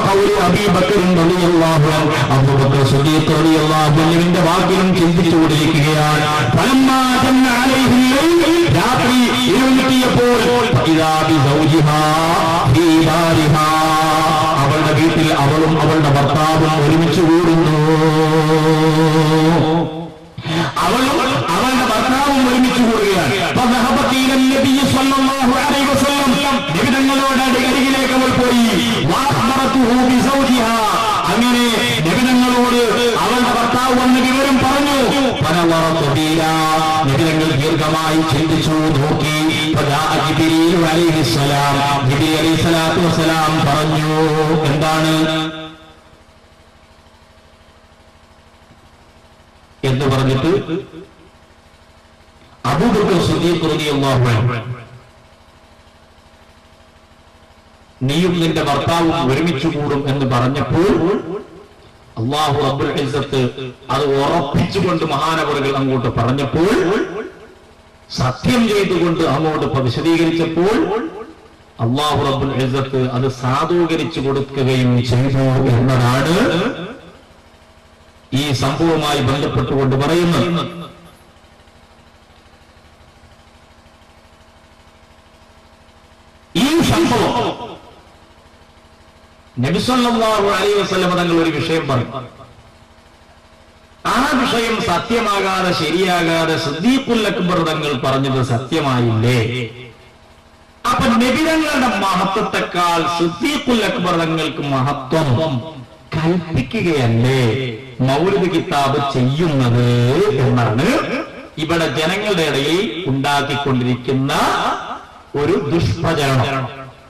وقول أبي بكر رضي الله عنه أبو بكر الصديق رضي الله عنه ന്റെ വാക്കിലും ചിന്തിച്ചുകൊണ്ടിരിക്കുകയാണ് فلما جن عليه الليل രാത്രി ഇരുട്ടിയപ്പോൾ فإذا بزوجها في دارها അവളുടെ വീട്ടിൽ അവളും അവളുടെ ഭർത്താവും ഒരുമിച്ച് കൂടുന്നു അവളും അവളുടെ ഭർത്താവും ഒരുമിച്ച് കൂടുകയാണ് فذهبت إلى النبي صلى الله عليه وسلم നിബിധങ്ങളോട് അരികിലേക്ക് അവൾ പോയി وأخبرته بزوجها അങ്ങനെ നിബിധങ്ങളോട് അവളുടെ ഭർത്താവ് വന്ന് വിവരം പറഞ്ഞു فنظرت فيها നിബിധങ്ങൾ ദീർഘമായി ചിന്തിച്ചു നോക്കി فجاء جبريل عليه السلام ജിബ്രീൽ അലൈഹി സ്വലാത്തു വസ്സലാം പറഞ്ഞു എന്താണ് എന്ന് പറഞ്ഞിട്ട് അബൂബക്കർ സിദ്ദീഖ് റളിയല്ലാഹു അൻഹു നീയും നിന്റെ ഭർത്താവും ഒരുമിച്ച് കൂടും എന്ന് പറഞ്ഞപ്പോൾ അള്ളാഹു റബ്ബുൽ ഇസ്സത്ത് അത് ഉറപ്പിച്ചുകൊണ്ട് മഹാനവറുകൾ അങ്ങോട്ട് പറഞ്ഞപ്പോൾ സത്യം ചെയ്തുകൊണ്ട് അങ്ങോട്ട് ഇപ്പൊ വിശദീകരിച്ചപ്പോൾ അള്ളാഹു റബ്ബുൽ ഇസ്സത്ത് അത് സാധൂകരിച്ചു കൊടുക്കുകയും ചെയ്തു എന്നതാണ് ഈ സംഭവവുമായി ബന്ധപ്പെട്ടുകൊണ്ട് പറയുന്നത് ഈ സംഭവം നബിസല്ലാഹു അലൈഹി വസല്ലം തങ്ങൾ ഒരു വിഷയം പറയും ആ വിഷയം സത്യമാകാതെ ശരിയാകാതെ സിദ്ദീഖുൽ അക്ബർ തങ്ങൾ പറഞ്ഞത് സത്യമായില്ലേ അപ്പൊ നബിതങ്ങളുടെ മഹത്വത്തെക്കാൾ സിദ്ദീഖുൽ അക്ബർ തങ്ങൾക്ക് മഹത്വം കൽപ്പിക്കുകയല്ലേ മൗലിക കിതാബ് ചെയ്യുന്നത് എന്നാണ് ഇവിടെ ജനങ്ങളുടെ ഇടയിൽ ഉണ്ടാക്കിക്കൊണ്ടിരിക്കുന്ന ഒരു ദുഷ്പ്രചരണം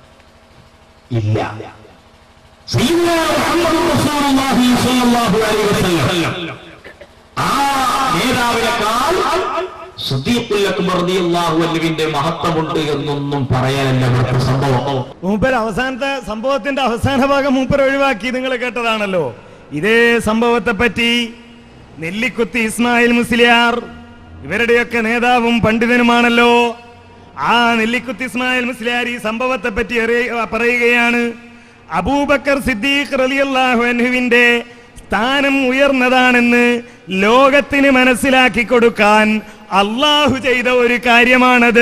ഇല്ല സയ്യിദുനാ മുഹമ്മദ് റസൂലുള്ളാഹി സ്വല്ലല്ലാഹു അലൈഹി വസല്ലം ആ നേതാവിനേക്കാൾ സിദ്ദീഖുൽ അക്ബർ റളിയല്ലാഹു അൻഹുവിന്റെ മഹത്വമുണ്ട് എന്നൊന്നും പറയാനല്ല ഇവിടുത്തെ സംഭവം മൂപ്പർ അവസാനത്തെ സംഭവത്തിന്റെ അവസാന ഭാഗം മൂപ്പർ ഒഴിവാക്കി നിങ്ങൾ കേട്ടതാണല്ലോ ഇതേ സംഭവത്തെ പറ്റി നെല്ലിക്കുത്തി ഇസ്മായിൽ മുസ്ലിയാർ ഇവരുടെയൊക്കെ നേതാവും പണ്ഡിതനുമാണല്ലോ ആ നെല്ലിക്കുത്തി ഇസ്മായിൽ മുസ്ലിയാർ ഈ സംഭവത്തെ പറ്റി അറിയ- പറയുകയാണ് അബൂബക്കർ സിദ്ദീഖ് റളിയല്ലാഹു അൻഹുവിന്റെ സ്ഥാനം ഉയർന്നതാണെന്ന് ലോകത്തിന് മനസ്സിലാക്കി കൊടുക്കാൻ അള്ളാഹു ചെയ്ത ഒരു കാര്യമാണത്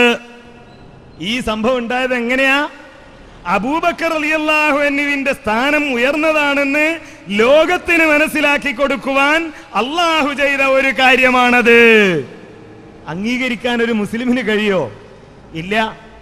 ഈ സംഭവം ഉണ്ടായത് എങ്ങനെയാ അബൂബക്കർ അലിയല്ലാഹു എന്നിവിന്റെ സ്ഥാനം ഉയർന്നതാണെന്ന് ലോകത്തിന് മനസ്സിലാക്കി കൊടുക്കുവാൻ അള്ളാഹു ചെയ്ത ഒരു കാര്യമാണത് അംഗീകരിക്കാൻ ഒരു മുസ്ലിമിന് കഴിയോ ഇല്ല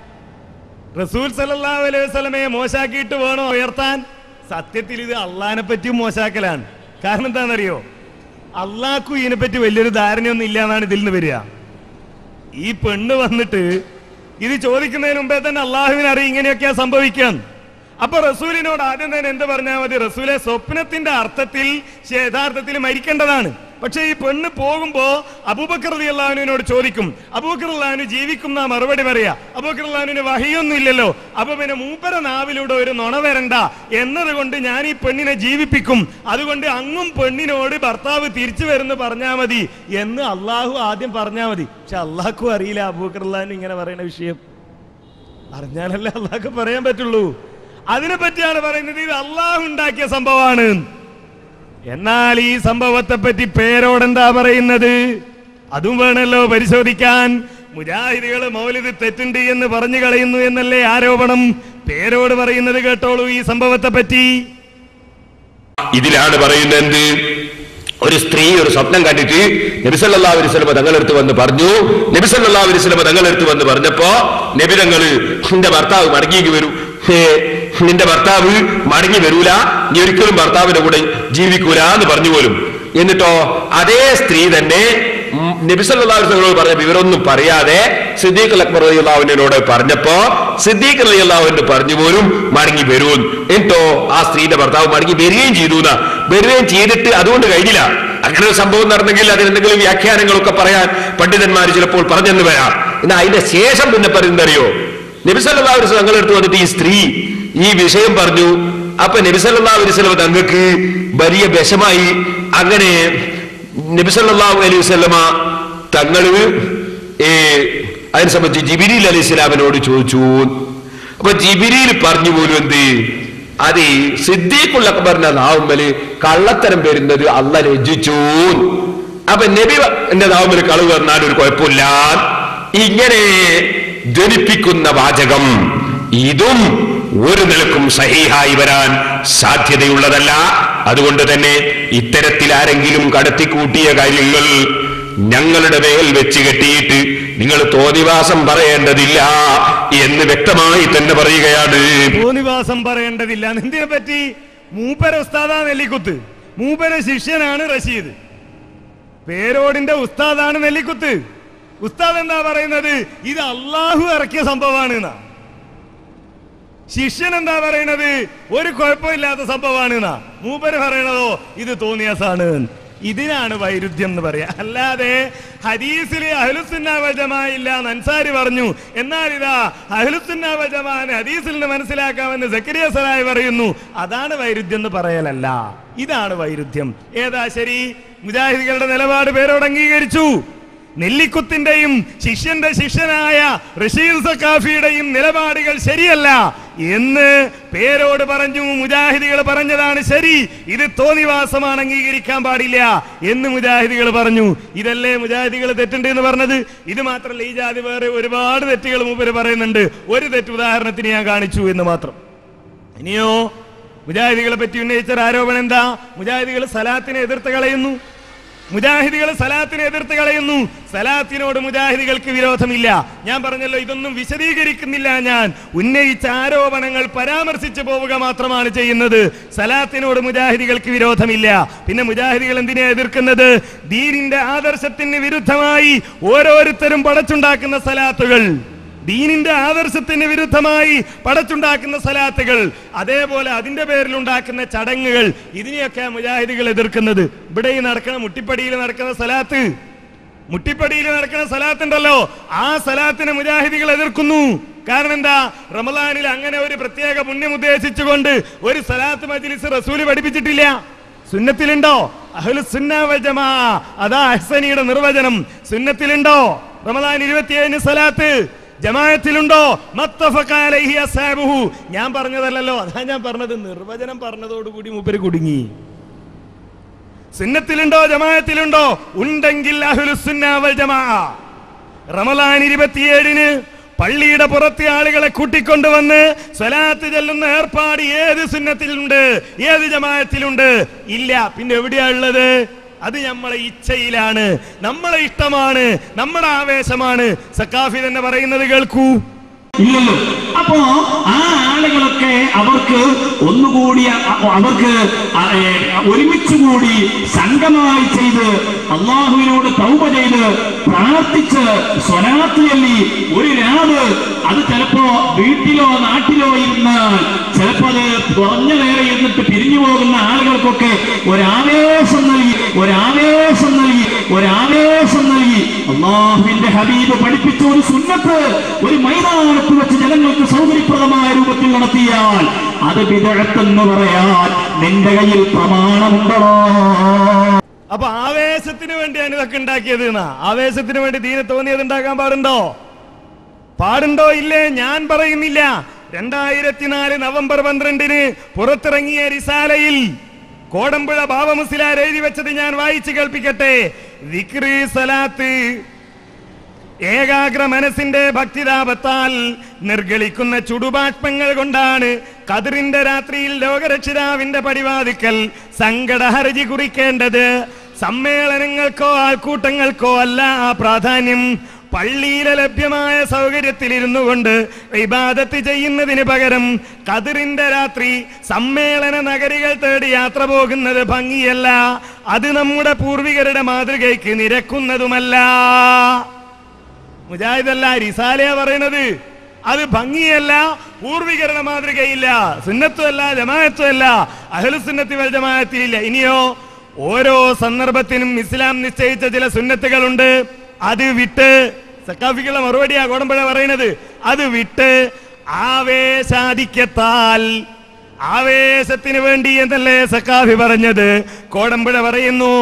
റസൂൽ സല്ലല്ലാഹു അലൈഹി വസല്ലമയെ മോശാക്കിയിട്ട് വേണോ ഉയർത്താൻ സത്യത്തിൽ ഇത് അള്ളഹാനെ പറ്റിയും മോശാക്കലാണ് കാരണം എന്താണെന്നറിയോ അള്ളാഹ്ക്കും ഇതിനെപ്പറ്റി വലിയൊരു ധാരണയൊന്നും ഇല്ല എന്നാണ് ഇതിൽ നിന്ന് വരിക ഈ പെണ്ണ് വന്നിട്ട് ഇത് ചോദിക്കുന്നതിന് മുമ്പേ തന്നെ അള്ളാഹുവിന് അറിയാം ഇങ്ങനെയൊക്കെയാ സംഭവിക്കാൻ അപ്പൊ റസൂലിനോട് ആദ്യം തന്നെ എന്ത് പറഞ്ഞാൽ മതി റസൂലെ സ്വപ്നത്തിന്റെ അർത്ഥത്തിൽ ശ- യഥാർത്ഥത്തിൽ മരിക്കേണ്ടതാണ് പക്ഷേ ഈ പെണ്ണ് പോകുമ്പോ അബൂബക്കർ അലി അള്ളാഹുവിനോട് ചോദിക്കും അബൂബക്കർ അള്ളാഹുന് ജീവിക്കുന്ന മറുപടി പറയാ അബൂബക്കർ അള്ളാഹുവിന് വഹിയൊന്നും ഇല്ലല്ലോ അപ്പൊ പിന്നെ മൂപ്പര നാവിലൂടെ ഒരു നുണ വരണ്ട എന്നതുകൊണ്ട് ഞാൻ ഈ പെണ്ണിനെ ജീവിപ്പിക്കും അതുകൊണ്ട് അങ്ങും പെണ്ണിനോട് ഭർത്താവ് തിരിച്ചു വരുന്നു പറഞ്ഞാ മതി എന്ന് അള്ളാഹു ആദ്യം പറഞ്ഞാ മതി പക്ഷെ അള്ളാഹ്ക്കും അറിയില്ല അബൂബക്കർ അള്ളാഹിന് ഇങ്ങനെ പറയുന്ന വിഷയം അറിഞ്ഞാലല്ലേ അള്ളാഹ്ക്ക് പറയാൻ പറ്റുള്ളൂ അതിനെ പറ്റിയാണ് പറയുന്നത് ഇത് അള്ളാഹു ഉണ്ടാക്കിയ സംഭവമാണ് എന്നാൽ ഈ സംഭവത്തെ പറ്റി പേരോടെന്താ പറയുന്നത് അതും വേണമല്ലോ പരിശോധിക്കാൻ മുജാഹിദികൾ മൗലിദ് തെറ്റുണ്ട് എന്ന് പറഞ്ഞു കളയുന്നു എന്നല്ലേ ആരോപണം പേരോട് പറയുന്നത് കേട്ടോളൂ ഈ സംഭവത്തെ പറ്റി ഇതിലാണ് പറയുന്നത് എന്ത് ഒരു സ്ത്രീ ഒരു സ്വപ്നം കണ്ടിട്ട് നബിസല്ലാ അലിസ്ലമ തങ്ങളെടുത്ത് വന്ന് പറഞ്ഞു നബിസല്ലാ അലിസ്ലമ തങ്ങളെടുത്ത് വന്ന് പറഞ്ഞപ്പോ നബി തങ്ങള് നിന്റെ ഭർത്താവ് മടങ്ങിക്ക് വരൂ ഹേ, നിന്റെ ഭർത്താവ് മടങ്ങി വരൂല നീ ഒരിക്കലും ഭർത്താവിന്റെ കൂടെ ജീവിക്കൂല എന്ന് പറഞ്ഞു പോലും എന്നിട്ടോ അതേ സ്ത്രീ തന്നെ നബിസല്ലാസ്ലങ്ങളോട് പറഞ്ഞ വിവരമൊന്നും പറയാതെ സിദ്ദീഖ് അക്ബർ അള്ളാഹുവിനോട് പറഞ്ഞപ്പോ സിദ്ദീഖ് അലി അള്ളാഹുവിനോട് പറഞ്ഞു പോലും മടങ്ങി വരൂ എന്നിട്ടോ ആ സ്ത്രീയുടെ ഭർത്താവ് മടങ്ങി വരികയും ചെയ്തു എന്നാ വരികയും ചെയ്തിട്ട് അതുകൊണ്ട് കഴിഞ്ഞില്ല അങ്ങനെ ഒരു സംഭവം നടന്നെങ്കിൽ അതിനെന്തെങ്കിലും വ്യാഖ്യാനങ്ങളൊക്കെ പറയാൻ പണ്ഡിതന്മാർ ചിലപ്പോൾ പറഞ്ഞെന്ന് വരാം എന്നാൽ അതിന്റെ ശേഷം പിന്നെ പറയുന്നറിയോ നബിസല്ലാ വസ്ലം തങ്ങളെടുത്ത് വന്നിട്ട് ഈ സ്ത്രീ ഈ വിഷയം പറഞ്ഞു അപ്പൊ നബിസല്ലാ വസ്ലം തങ്ങൾക്ക് വലിയ വിഷമായി അങ്ങനെ നബിസല്ലാഹു അലൈഹി വസല്ലമ തങ്ങള് ഏ, അതിനെ സംബന്ധിച്ച് ജിബിരിൽ അലൈഹി സ്വലാമിനോട് ചോദിച്ചു അപ്പൊ ജിബിരിയിൽ പറഞ്ഞു പോലും എന്ത് അത് ഈ സിദ്ദീഖുൽ അക്ബറിന്റെ നാവുമ്പല് കള്ളത്തരം വരുന്നത് അല്ല രചിച്ചു അപ്പൊ നബി എന്റെ നാവുമ്പല് കളവ് വന്നാൽ ഒരു കുഴപ്പമില്ല ഇങ്ങനെ ധ്വനിപ്പിക്കുന്ന വാചകം ഇതും ഒരു നിലക്കും സഹീഹായി വരാൻ സാധ്യതയുള്ളതല്ല അതുകൊണ്ട് തന്നെ ഇത്തരത്തിൽ ആരെങ്കിലും കടത്തിക്കൂട്ടിയ കാര്യങ്ങൾ ഞങ്ങളുടെ മേൽ വെച്ച് കെട്ടിയിട്ട് നിങ്ങൾ തോന്നിവാസം പറയേണ്ടതില്ല എന്ന് വ്യക്തമായി തന്നെ പറയുകയാണ് ഭൂനിവാസം പറയേണ്ടതില്ല എന്തിനെ പറ്റി മൂപ്പര ഉസ്താദാ നെല്ലിക്കുത്ത് മൂപ്പര ശിഷ്യനാണ് റഷീദ് പേരോടിന്റെ ഉസ്താദാണ് നെല്ലിക്കുത്ത് ഉസ്താദ് എന്താ പറയുന്നത് ഇത് അള്ളാഹു ഇറക്കിയ സംഭവമാണ് എന്നാ ശിഷ്യൻ എന്താ പറയണത് ഒരു കുഴപ്പമില്ലാത്ത സംഭവമാണ് എന്നാ മൂപ്പര് പറയണതോ ഇത് തോന്നിയാസാണ് ഇതിനാണ് വൈരുദ്ധ്യം എന്ന് പറയാ അല്ലാതെ ഹദീസിലെ അഹ്ലുസുന്ന വജമായില്ല എന്ന് അൻസാരി പറഞ്ഞു എന്നാൽ ഇതാ അഹ്ലുസുന്ന വജമാൻ ഹദീസിൽ നിന്ന് മനസ്സിലാക്കാമെന്ന് സക്കരിയ സലായി പറയുന്നു അതാണ് വൈരുദ്ധ്യം എന്ന് പറയലല്ല ഇതാണ് വൈരുദ്ധ്യം ഏതാ ശരി മുജാഹിദികളുടെ നിലപാട് പേരോട് അംഗീകരിച്ചു നെല്ലിക്കുത്തിന്റെയും ശിഷ്യന്റെ ശിഷ്യനായ റഷീൽ സക്കാഫിയുടെയും നിലപാടുകൾ ശരിയല്ല എന്ന് പേരോട് പറഞ്ഞു മുജാഹിദികൾ പറഞ്ഞതാണ് ശരി ഇത് തോന്നിവാസമാണ് അംഗീകരിക്കാൻ പാടില്ല എന്ന് മുജാഹിദികൾ പറഞ്ഞു ഇതല്ലേ മുജാഹിദികൾ തെറ്റുണ്ട് എന്ന് പറഞ്ഞത് ഇത് മാത്രമല്ല ഈ ജാതി വേറെ ഒരുപാട് തെറ്റുകൾ മൂപ്പര് പറയുന്നുണ്ട് ഒരു തെറ്റ് ഉദാഹരണത്തിന് ഞാൻ കാണിച്ചു എന്ന് മാത്രം ഇനിയോ മുജാഹിദികളെ പറ്റി ഉന്നയിച്ച ഒരു ആരോപണം എന്താ മുജാഹിദികൾ സലാത്തിനെ എതിർത്ത് കളയുന്നു മുജാഹിദികൾ സലാത്തിനെ എതിർത്ത് കളയുന്നു സലാത്തിനോട് മുജാഹിദികൾക്ക് വിരോധമില്ല ഞാൻ പറഞ്ഞല്ലോ ഇതൊന്നും വിശദീകരിക്കുന്നില്ല ഞാൻ ഉന്നയിച്ച ആരോപണങ്ങൾ പരാമർശിച്ചു പോവുക മാത്രമാണ് ചെയ്യുന്നത് സലാത്തിനോട് മുജാഹിദികൾക്ക് വിരോധമില്ല പിന്നെ മുജാഹിദികൾ എന്തിനെ എതിർക്കുന്നത് ദീനിന്റെ ആദർശത്തിന് വിരുദ്ധമായി ഓരോരുത്തരും പടച്ചുണ്ടാക്കുന്ന സലാത്തുകൾ ദീനിന്റെ ആദർശത്തിന് വിരുദ്ധമായി പടച്ചുണ്ടാക്കുന്ന സലാത്തുകൾ അതേപോലെ അതിന്റെ പേരിൽ ഉണ്ടാക്കുന്ന ചടങ്ങുകൾ ഇതിനെയൊക്കെ മുജാഹിദികൾ എതിർക്കുന്നത് ഇവിടെ ഈ നടക്കുന്ന മുട്ടിപ്പടിയിൽ നടക്കുന്ന സലാത്ത് മുട്ടിപ്പടിയിൽ നടക്കുന്ന സലാത്ത് ഉണ്ടല്ലോ ആ സലാത്തിനെ മുജാഹിദികൾ എതിർക്കുന്നു കാരണം എന്താ റമദാനിൽ അങ്ങനെ ഒരു പ്രത്യേക പുണ്യം ഉദ്ദേശിച്ചുകൊണ്ട് ഒരു സലാത്ത് മജ്ലിസ് റസൂല് പഠിപ്പിച്ചിട്ടില്ല സുന്നത്തിലുണ്ടോ അഹ്ലു സുന്ന വൽ ജമാ അതാ അഹ്സനിയുടെ നിർവചനം സുന്നത്തിലുണ്ടോ റമദാൻ ഇരുപത്തിയേഴിന് സലാത്ത് ജമായത്തിലുണ്ടോ മത്തഫഖ അലൈഹി അസ്ഹാബുഹു ഞാൻ പറഞ്ഞതല്ലല്ലോ അതാ ഞാൻ പറഞ്ഞത് നിർവചനം പറഞ്ഞതോടുകൂടി മൂപ്പര് കുടുങ്ങി സുന്നത്തിലുണ്ടോ ജമായത്തിലുണ്ടോ ഉണ്ടെങ്കിൽ അഹ്ലുസുന്ന വൽ ജമാ റമലാൻ ഇരുപത്തിയേഴിന് പള്ളിയുടെ പുറത്തെ ആളുകളെ കൂട്ടിക്കൊണ്ടുവന്ന് സ്വലാത്ത് ചെല്ലുന്ന ഏർപ്പാട് ഏത് സുന്നത്തിലുണ്ട് ഏത് ജമായത്തിലുണ്ട് ഇല്ല പിന്നെ എവിടെയാ ഉള്ളത് അത് നമ്മളെ ഇച്ഛയിലാണ് നമ്മളെ ഇഷ്ടമാണ് നമ്മുടെ ആവേശമാണ് സക്കാഫി തന്നെ പറയുന്നത് കേൾക്കൂ ഇല്ലല്ലോ അപ്പോ ആ ആളുകളൊക്കെ അവർക്ക് ഒന്നുകൂടി അ- അവർക്ക് അ- ഏ, ഒരുമിച്ച് കൂടി സംഘമായി ചെയ്ത് അള്ളാഹുവിനോട് തൗബ ചെയ്ത് പ്രാർത്ഥിച്ച് സ്വലാത്ത് ചൊല്ലി ഒരു രാവ് അത് ചിലപ്പോ വീട്ടിലോ നാട്ടിലോ ഇരുന്നാൽ ചിലപ്പോ അത് കുറഞ്ഞ നേരം ഇരുന്നിട്ട് പിരിഞ്ഞു പോകുന്ന ആളുകൾക്കൊക്കെ ഒരാവേശം നൽകി ഒരാവേശം നൽകി ഒരാവേശം നൽകി അള്ളാഹുവിന്റെ ഹബീബ് പഠിപ്പിച്ച ഒരു സുന്നത്ത് ഒരു മൈതാനത്ത് വെച്ച് ജനങ്ങൾക്ക് സൗകര്യപ്രദമായ രൂപത്തിൽ നടത്തിയാൽ അത് വിദഗ്ധെന്ന് പറയാൻ നിന്റെ കയ്യിൽ പ്രമാണമുണ്ടോ അപ്പൊ ആവേശത്തിന് വേണ്ടിയാണ് ഇതൊക്കെ ഉണ്ടാക്കിയത് എന്നാ ആവേശത്തിന് വേണ്ടി ദീനെ തോന്നിയത് ഉണ്ടാക്കാൻ പാടുണ്ടോ പാടുണ്ടോ ഇല്ലേ ഞാൻ പറയുന്നില്ല രണ്ടായിരത്തി നാല് നവംബർ പന്ത്രണ്ടിന് പുറത്തിറങ്ങിയ റിസാലയിൽ കോടമ്പുഴ ബാബമുസ്ലാർ എഴുതി വെച്ചത് ഞാൻ വായിച്ചു കേൾപ്പിക്കട്ടെ വിക്രി സലാത്ത് ഏകാഗ്ര മനസ്സിന്റെ ഭക്തിതാപത്താൽ നിർഗളിക്കുന്ന ചുടുബാഷ്പങ്ങൾ കൊണ്ടാണ് കതിറിന്റെ രാത്രിയിൽ ലോകരക്ഷിതാവിന്റെ പടിവാതിക്കൽ സങ്കടഹർജി കുറിക്കേണ്ടത് സമ്മേളനങ്ങൾക്കോ ആൾക്കൂട്ടങ്ങൾക്കോ അല്ല ആ പ്രാധാന്യം പള്ളിയിലെ ലഭ്യമായ സൗകര്യത്തിൽ ഇരുന്നു കൊണ്ട് ഇബാദത്ത് ചെയ്യുന്നതിന് പകരം കതിറിന്റെ രാത്രി സമ്മേളന നഗരികൾ തേടി യാത്ര പോകുന്നത് ഭംഗിയല്ല അത് നമ്മുടെ പൂർവികരുടെ മാതൃകയ്ക്ക് നിരക്കുന്നതുമല്ല മുജാഹിദല്ല റിസാലയാ പറയണത് അത് ഭംഗിയല്ല പൂർവികരുടെ മാതൃകയില്ല സുന്നത്തുമല്ല ജമാഅത്തുമല്ല അഹലുസുന്നത്തി വൽ ജമാഅത്തിയില്ല ഇനിയോ ഓരോ സന്ദർഭത്തിനും ഇസ്ലാം നിശ്ചയിച്ച ചില സുന്നത്തുകളുണ്ട് അത് വിട്ട് സക്കാഫിക്കുള്ള മറുപടിയാ കോടമ്പഴ പറയുന്നത് അത് വിട്ട് ആവേശാധിക്യത്താൽ ആവേശത്തിന് വേണ്ടി എന്നല്ലേ സക്കാഫി പറഞ്ഞത് കോടമ്പുഴ പറയുന്നു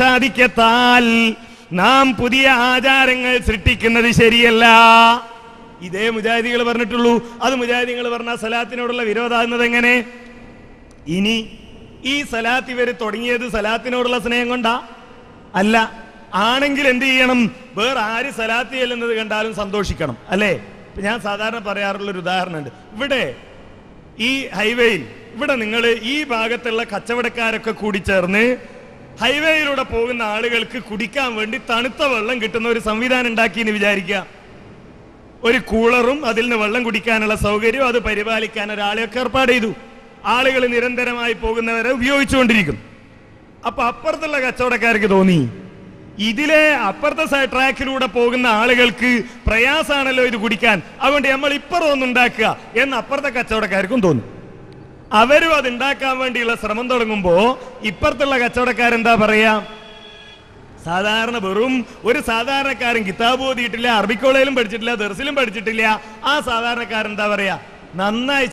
ആവേശാധിക്യത്താൽ നാം പുതിയ ആചാരങ്ങൾ സൃഷ്ടിക്കുന്നത് ശരിയല്ല ഇതേ മുജാഹിദികൾ പറഞ്ഞിട്ടുള്ളൂ അത് മുജാഹിദികൾ പറഞ്ഞ സലാത്തിനോടുള്ള വിരോധാകുന്നത് എങ്ങനെ ഇനി ഈ സലാത്ത് ഇവര് തുടങ്ങിയത് സലാത്തിനോടുള്ള സ്നേഹം കൊണ്ടാ അല്ല ആണെങ്കിൽ എന്ത് ചെയ്യണം വേറെ ആര് സലാത്ത് ചെല്ലുന്നത് കണ്ടാലും സന്തോഷിക്കണം അല്ലേ ഇപ്പൊ ഞാൻ സാധാരണ പറയാറുള്ള ഒരു ഉദാഹരണമുണ്ട് ഇവിടെ ഈ ഹൈവേയിൽ ഇവിടെ നിങ്ങൾ ഈ ഭാഗത്തുള്ള കച്ചവടക്കാരൊക്കെ കൂടി ചേർന്ന് ഹൈവേയിലൂടെ പോകുന്ന ആളുകൾക്ക് കുടിക്കാൻ വേണ്ടി തണുത്ത വെള്ളം കിട്ടുന്ന ഒരു സംവിധാനം ഉണ്ടാക്കി എന്ന് വിചാരിക്കുക ഒരു കൂളറും അതിൽ നിന്ന് വെള്ളം കുടിക്കാനുള്ള സൗകര്യവും അത് പരിപാലിക്കാൻ ഒരാളെയൊക്കെ ഏർപ്പാട് ചെയ്തു ആളുകൾ നിരന്തരമായി പോകുന്നവരെ ഉപയോഗിച്ചുകൊണ്ടിരിക്കും അപ്പൊ അപ്പുറത്തുള്ള കച്ചവടക്കാർക്ക് തോന്നി ഇതിലെ അപ്പുറത്തെ സൈഡ് ട്രാക്കിലൂടെ പോകുന്ന ആളുകൾക്ക് പ്രയാസാണല്ലോ ഇത് കുടിക്കാൻ അതുകൊണ്ട് നമ്മൾ ഇപ്പുറം ഒന്നുണ്ടാക്കുക എന്ന് അപ്പുറത്തെ കച്ചവടക്കാർക്കും തോന്നി അവരും അത് ഉണ്ടാക്കാൻ വേണ്ടിയുള്ള ശ്രമം തുടങ്ങുമ്പോ ഇപ്പുറത്തുള്ള കച്ചവടക്കാരെന്താ പറയാ സാധാരണ വെറും ഒരു സാധാരണക്കാരൻ കിതാബ് ഓതിയിട്ടില്ല അറബി കോളേജിലും പഠിച്ചിട്ടില്ല ദർസിലും പഠിച്ചിട്ടില്ല ആ സാധാരണക്കാരൻ എന്താ പറയാ നന്നായി